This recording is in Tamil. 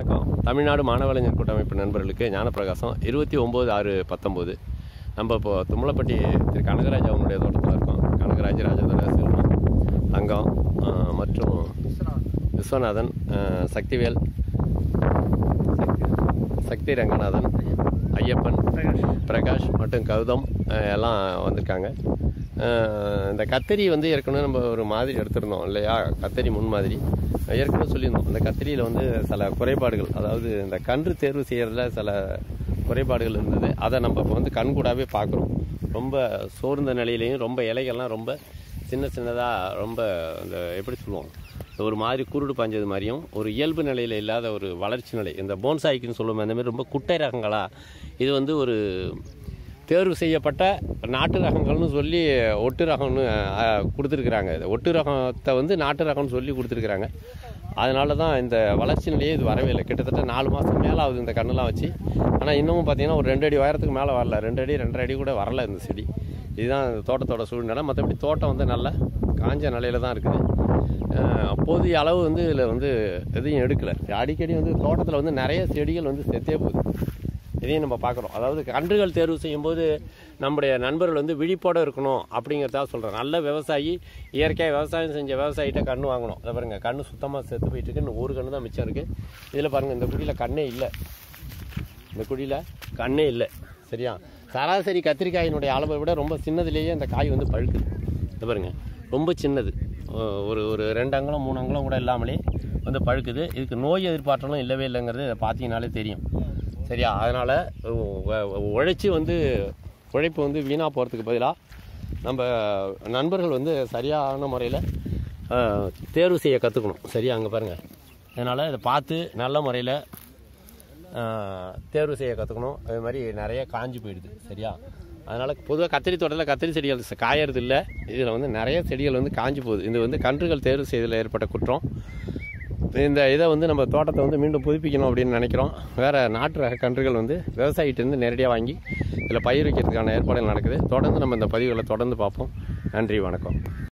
வணக்கம் தமிழ்நாடு மாணவலைஞர் கூட்டமைப்பு நண்பர்களுக்கு ஞானப்பிரகாசம் இருபத்தி ஒம்பது ஆறு பத்தொம்போது நம்ம இப்போ தும்மலப்பட்டி திரு கனகராஜ் அவனுடைய தோட்டத்தில் இருக்கோம் கனகராஜ் ராஜதுர செல்வம் தங்கம் ஆஹ், மற்றும் விஸ்வநாதன் ஆஹ், சக்திவேல் சக்தி ரங்கநாதன் ஐயப்பன் பிரகாஷ் மற்றும் கௌதம் ஆஹ், எல்லாம் வந்திருக்காங்க ஆஹ், இந்த கத்திரி வந்து ஏற்கனவே நம்ம ஒரு மாதிரி எடுத்திருந்தோம் இல்லையா கத்திரி முன் மாதிரி ஏற்கனவே சொல்லியிருந்தோம் இந்த கத்திரியில் வந்து சில குறைபாடுகள் அதாவது இந்த கன்று தேர்வு செய்யறதுல சில குறைபாடுகள் இருந்தது அதை நம்ம இப்போ வந்து கண்கூடாவே பார்க்குறோம் ரொம்ப சோர்ந்த நிலையிலையும் ரொம்ப இலைகள்லாம் ரொம்ப சின்ன சின்னதாக ரொம்ப இந்த எப்படி சொல்லுவோம் இந்த ஒரு மாதிரி குருடு பாஞ்சது மாதிரியும் ஒரு இயல்பு நிலையில் இல்லாத ஒரு வளர்ச்சி நிலை இந்த போன்சாய்க்குன்னு சொல்லுவோம் அந்த மாதிரி ரொம்ப குட்டை ரகங்களா இது வந்து ஒரு தேர்வு செய்யப்பட்ட நாட்டு ரகங்கள்னு சொல்லி ஒட்டு ரகம்னு அஹ், கொடுத்துருக்குறாங்க இது ஒட்டு ரகத்தை வந்து நாட்டு ரகம்னு சொல்லி கொடுத்துருக்குறாங்க அதனால தான் இந்த வளர்ச்சி நிலையே இது வரவே இல்லை கிட்டத்தட்ட நாலு மாதம் மேலே ஆகுது இந்த கண்ணெல்லாம் வச்சு ஆனால் இன்னமும் பார்த்தீங்கன்னா ஒரு ரெண்டு அடி உயரத்துக்கு மேலே வரல ரெண்டு அடி ரெண்டரை அடி கூட வரல இந்த செடி இதுதான் இந்த தோட்டத்தோட சூழ்நிலை மற்றபடி தோட்டம் வந்து நல்லா காஞ்ச நிலையில தான் இருக்குது அஹ், போதிய அளவு வந்து இதில் வந்து எதையும் எடுக்கலை அடிக்கடி வந்து தோட்டத்தில் வந்து நிறைய செடிகள் வந்து செத்தே போகுது இதையும் நம்ம பார்க்குறோம் அதாவது கன்றுகள் தேர்வு செய்யும்போது நம்முடைய நண்பர்கள் வந்து விழிப்போடு இருக்கணும் அப்படிங்கிறதா சொல்கிறேன் நல்ல விவசாயி இயற்கையாக விவசாயம் செஞ்ச விவசாயிகிட்ட கன்று வாங்கணும் அதை பாருங்க கன்று சுத்தமாக செத்து போயிட்டு இருக்கு இன்னும் ஒரு கன்று தான் மிச்சம் இருக்குது இதில் பாருங்கள் இந்த குடியில் கண்ணே இல்லை இந்த குடியில் கண்ணே இல்லை சரியா சராசரி கத்திரிக்காயினுடைய அளவை விட ரொம்ப சின்னதுலேயே இந்த காய் வந்து பழுக்குது இது பாருங்க ரொம்ப சின்னது ஒ- ஒரு ஒரு ரெண்டு அங்குலம் மூணு அங்குலம் கூட இல்லாமலே வந்து பழுக்குது இதுக்கு நோய் எதிர்பார்த்தலும் இல்லவே இல்லைங்கிறது இதை பார்த்தீங்கனாலே தெரியும் சரியா அதனால் உழைச்சி வந்து உழைப்பு வந்து வீணாக போகிறதுக்கு பதிலாக நம்ம நண்பர்கள் வந்து சரியான முறையில் தேர்வு செய்ய கற்றுக்கணும் சரியா அங்கே பாருங்கள் அதனால் இதை பார்த்து நல்ல முறையில் ஆஹ் தேர்வு செய்ய கற்றுக்கணும் அது மாதிரி நிறைய காஞ்சி போயிடுது சரியா அதனால் பொதுவாக கத்திரி தோட்டத்தில் கத்திரி செடிகள் ச- காயறது இல்லை இதில் வந்து நிறைய செடிகள் வந்து காஞ்சி போகுது இது வந்து கன்றுகள் தேர்வு செய்ததில் ஏற்பட்ட குற்றம் இந்த இதை வந்து நம்ம தோட்டத்தை வந்து மீண்டும் புதுப்பிக்கணும் அப்படின்னு நினைக்கிறோம் வேறு நாட்டு ரக கன்றுகள் வந்து விவசாயிகிட்டேருந்து நேரடியாக வாங்கி இதில் பயிர் வைக்கிறதுக்கான ஏற்பாடுகள் நடக்குது தொடர்ந்து நம்ம இந்த பதிவுகளை தொடர்ந்து பார்ப்போம் நன்றி வணக்கம்